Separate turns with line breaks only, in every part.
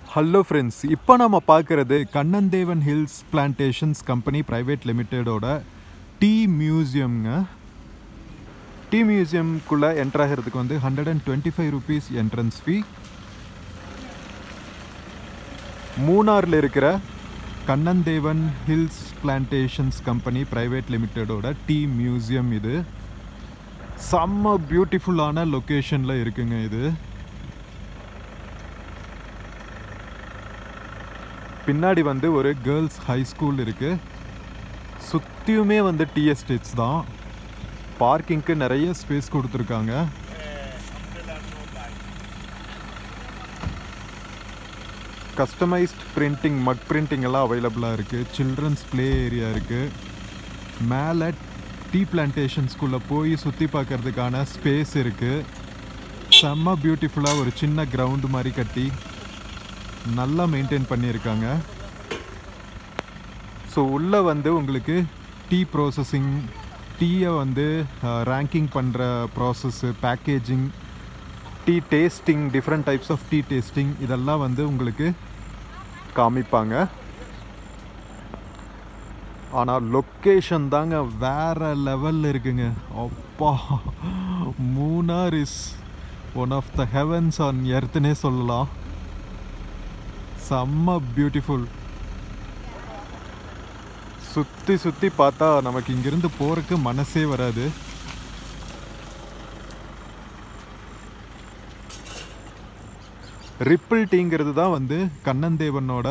hello friends இப்போ நம்ம பார்க்குறது Kannan Devan hills plantations company private லிமிட்டடோட டீ மியூசியம்ங்க டீ மியூசியம்குள்ளே என்டர் ஆகிறதுக்கு வந்து hundred and twenty five rupees entrance fee மூணாரில் இருக்கிற Kannan Devan hills plantations company private லிமிட்டடோட டீ மியூசியம் இது செம்ம பியூட்டிஃபுல்லான லொக்கேஷனில் இருக்குங்க இது பின்னாடி வந்து ஒரு கேர்ள்ஸ் ஹை ஸ்கூல் இருக்குது சுற்றியுமே வந்து டீ எஸ்டேட்ஸ் தான் பார்க்கிங்க்கு நிறைய ஸ்பேஸ் கொடுத்துருக்காங்க கஸ்டமைஸ்ட் பிரிண்டிங் மக் பிரிண்டிங் எல்லாம் அவைலபிளாக இருக்குது சில்ட்ரன்ஸ் ப்ளே ஏரியா இருக்குது மேலே டீ பிளான்டேஷன்ஸ்குள்ளே போய் சுற்றி பார்க்கறதுக்கான ஸ்பேஸ் இருக்குது செம்ம பியூட்டிஃபுல்லாக ஒரு சின்ன கிரவுண்டு மாதிரி கட்டி நல்லா மெயின்டைன் பண்ணியிருக்காங்க ஸோ உள்ளே வந்து உங்களுக்கு டீ ப்ராசஸிங் டீயை வந்து ரேங்கிங் பண்ணுற process packaging tea tasting different types of tea tasting இதெல்லாம் வந்து உங்களுக்கு காமிப்பாங்க ஆனால் லொக்கேஷன் தாங்க வேற லெவலில் இருக்குங்க அப்பா Munnar is one of the heavens on எர்த்துனே சொல்லலாம் செம்ம பியூட்டிஃபுல் சுற்றி சுற்றி பார்த்தா நமக்கு இங்கிருந்து போகிறதுக்கு மனசே வராது ரிப்பிள் டீங்கிறது தான் வந்து கண்ணன்தேவனோட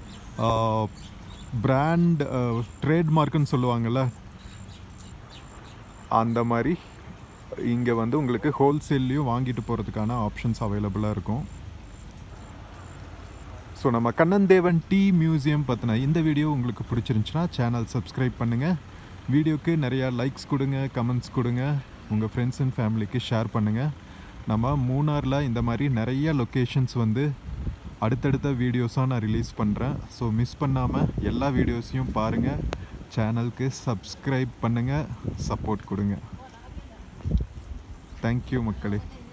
பிராண்ட் ட்ரேட்மார்க்குன்னு சொல்லுவாங்கள்ல அந்த மாதிரி இங்கே வந்து உங்களுக்கு ஹோல்சேல்லையும் வாங்கிட்டு போகிறதுக்கான ஆப்ஷன்ஸ் அவைலபிளாக இருக்கும் ஸோ நம்ம கண்ணன்தேவன் டீ மியூசியம் பற்றின இந்த வீடியோ உங்களுக்கு பிடிச்சிருந்துச்சுன்னா சேனல் சப்ஸ்கிரைப் பண்ணுங்கள் வீடியோக்கு நிறையா லைக்ஸ் கொடுங்க கமெண்ட்ஸ் கொடுங்க உங்கள் ஃப்ரெண்ட்ஸ் அண்ட் ஃபேமிலிக்கு ஷேர் பண்ணுங்கள் நம்ம மூணாரில் இந்த மாதிரி நிறைய லொக்கேஷன்ஸ் வந்து அடுத்தடுத்த வீடியோஸாக நான் ரிலீஸ் பண்ணுறேன் ஸோ மிஸ் பண்ணாமல் எல்லா வீடியோஸையும் பாருங்கள் சேனலுக்கு சப்ஸ்கிரைப் பண்ணுங்கள் சப்போர்ட் கொடுங்க தேங்க்யூ மக்களே